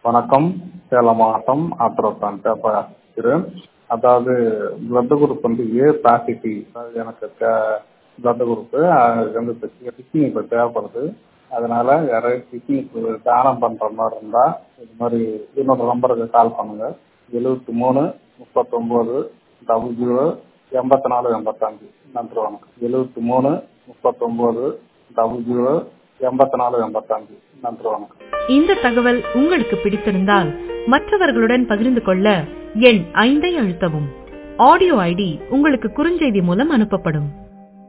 வணக்கம் சேலம் மாவட்டம் ஆத்திரத்தான் பேசுகிறேன் அதாவது பிளட் குரூப் வந்து ஏ பாசிட்டிவ் அதாவது எனக்கு பிளட் குரூப்பு அதுக்கு வந்து கிட்னி இப்போ தேவைப்படுது அதனால யாராவது கிட்னி தானம் பண்ணுற மாதிரி இருந்தால் இது மாதிரி இன்னொரு நம்பருக்கு கால் பண்ணுங்க எழுபத்தி மூணு முப்பத்தொம்போது டபுள் ஜீரோ எண்பத்தி நாலு எண்பத்தஞ்சு நன்றி வணக்கம் எழுபத்தி மூணு முப்பத்தொம்போது டபுள் ஜீரோ எண்பத்தி நாலு எண்பத்தஞ்சு நன்றி வணக்கம் இந்த தகவல் உங்களுக்கு பிடித்திருந்தால் மற்றவர்களுடன் பகிர்ந்து கொள்ள எண் ஐந்தை அழுத்தவும் ஆடியோ ஐடி உங்களுக்கு குறுஞ்செய்தி மூலம் அனுப்பப்படும்